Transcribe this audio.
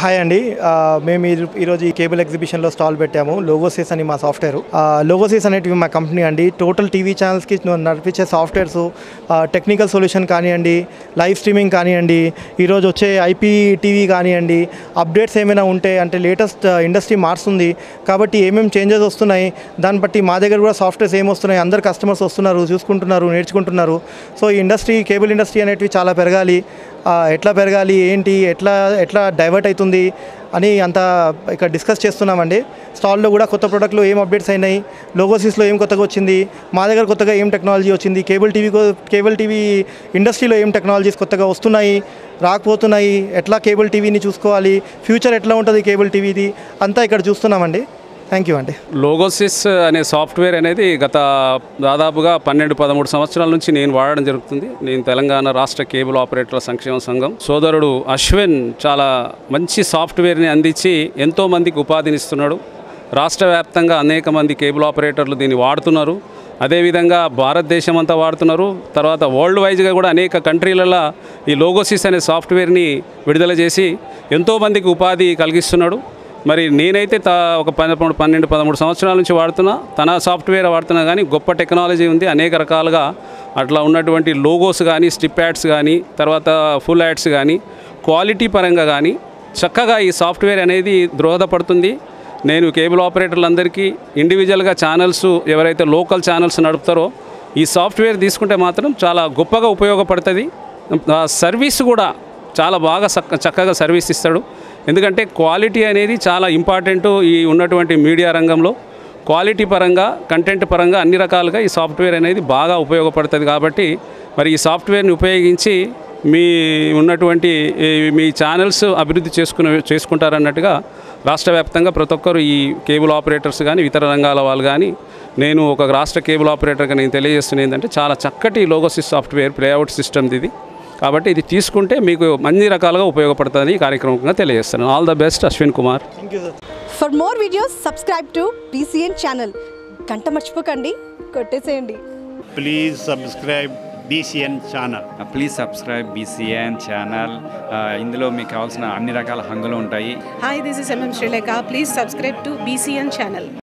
Hi అండి ఆ, మేము ఈ- ఈరోజు ఈ కేబుల్ ఎగ్జిబిషన్లో స్టాల్ పెట్టాము లోగోసిస్ అని మా సాఫ్ట్వేర్ లోగోసిస్ అనేటివి మా కంపెనీ అండి టోటల్ టీవీ ఛానల్స్కి నడిపించే సాఫ్ట్వేర్స్ టెక్నికల్ సొల్యూషన్ కానివ్వండి లైవ్ స్ట్రీమింగ్ కానివ్వండి ఈరోజు వచ్చే ఐపీ టీవీ కానివ్వండి అప్డేట్స్ ఏమైనా ఉంటే అంటే లేటెస్ట్ ఇండస్ట్రీ మారుతుంది కాబట్టి ఏమేమి చేంజెస్ వస్తున్నాయి దాన్ని బట్టి మా దగ్గర కూడా సాఫ్ట్వేర్స్ ఏమి వస్తున్నాయి అందరు కస్టమర్స్ వస్తున్నారు చూసుకుంటున్నారు నేర్చుకుంటున్నారు సో ఈ ఇండస్ట్రీ కేబుల్ ఇండస్ట్రీ అనేటివి చాలా పెరగాలి ఆ, ఎట్లా పెరగాలి ఏంటి ఎట్లా ఎట్లా డైవర్ట్ అవుతుంది అని అంతా ఇక్కడ డిస్కస్ చేస్తున్నామండి స్టాల్లో కూడా కొత్త ప్రోడక్ట్లు ఏం అప్డేట్స్ అయినాయి లోగోసిస్లో ఏం కొత్తగా వచ్చింది మా దగ్గర కొత్తగా ఏం టెక్నాలజీ వచ్చింది కేబుల్ టీవీ కేబుల్ టీవీ ఇండస్ట్రీలో ఏం టెక్నాలజీస్ కొత్తగా వస్తున్నాయి రాకపోతున్నాయి ఎట్లా కేబుల్ టీవీని చూసుకోవాలి ఫ్యూచర్ ఎట్లా ఉంటుంది కేబుల్ టీవీది అంతా ఇక్కడ చూస్తున్నామండి థ్యాంక్ యూ అండి లోగోసిస్ అనే సాఫ్ట్వేర్ అనేది గత దాదాపుగా పన్నెండు పదమూడు సంవత్సరాల నుంచి నేను వాడడం జరుగుతుంది నేను తెలంగాణ రాష్ట్ర కేబుల్ ఆపరేటర్ల సంక్షేమ సంఘం సోదరుడు అశ్విన్ చాలా మంచి సాఫ్ట్వేర్ని అందించి ఎంతో మందికి ఉపాధినిస్తున్నాడు రాష్ట్ర వ్యాప్తంగా అనేక మంది కేబుల్ ఆపరేటర్లు దీన్ని వాడుతున్నారు అదేవిధంగా భారతదేశం అంతా వాడుతున్నారు తర్వాత వరల్డ్ వైజ్గా కూడా అనేక కంట్రీలలో ఈ లోగోసిస్ అనే సాఫ్ట్వేర్ని విడుదల చేసి ఎంతోమందికి ఉపాధి కలిగిస్తున్నాడు మరి నేనైతే తా ఒక పదమూడు పన్నెండు పదమూడు సంవత్సరాల నుంచి వాడుతున్నా తన సాఫ్ట్వేర్ వాడుతున్నా కానీ గొప్ప టెక్నాలజీ ఉంది అనేక రకాలుగా అట్లా ఉన్నటువంటి లోగోస్ కానీ స్టిప్ యాడ్స్ కానీ తర్వాత ఫుల్ యాడ్స్ కానీ క్వాలిటీ పరంగా కానీ చక్కగా ఈ సాఫ్ట్వేర్ అనేది దోహదపడుతుంది నేను కేబుల్ ఆపరేటర్లందరికీ ఇండివిజువల్గా ఛానల్స్ ఎవరైతే లోకల్ ఛానల్స్ నడుపుతారో ఈ సాఫ్ట్వేర్ తీసుకుంటే మాత్రం చాలా గొప్పగా ఉపయోగపడుతుంది ఆ సర్వీస్ కూడా చాలా బాగా చక్క చక్కగా సర్వీస్ ఇస్తాడు ఎందుకంటే క్వాలిటీ అనేది చాలా ఇంపార్టెంట్ ఈ ఉన్నటువంటి మీడియా రంగంలో క్వాలిటీ పరంగా కంటెంట్ పరంగా అన్ని రకాలుగా ఈ సాఫ్ట్వేర్ అనేది బాగా ఉపయోగపడుతుంది కాబట్టి మరి ఈ సాఫ్ట్వేర్ని ఉపయోగించి మీ ఉన్నటువంటి ఈ మీ ఛానల్స్ అభివృద్ధి చేసుకుని చేసుకుంటారన్నట్టుగా రాష్ట్ర వ్యాప్తంగా ప్రతి ఒక్కరు ఈ కేబుల్ ఆపరేటర్స్ కానీ ఇతర రంగాల వాళ్ళు కానీ నేను ఒక రాష్ట్ర కేబుల్ ఆపరేటర్గా నేను తెలియజేస్తున్నది ఏంటంటే చాలా చక్కటి లోగోసిస్ సాఫ్ట్వేర్ ప్లేఅవుట్ సిస్టమ్ ఇది కాబట్టి ఇది తీసుకుంటే మీకు అన్ని రకాలుగా ఉపయోగపడుతుంది ఈ కార్యక్రమంగా తెలియజేస్తాను all the best Ashwin Kumar thank you sir for more videos subscribe to BCN channel గంట మర్చిపోకండి కొట్టేసేయండి please subscribe BCN channel. Please subscribe BCN channel ఇందులో మీకు కావాల్సిన అన్ని రకాల హంగులు ఉంటాయి Hi, this is MM Sri Lanka. Please subscribe to BCN channel.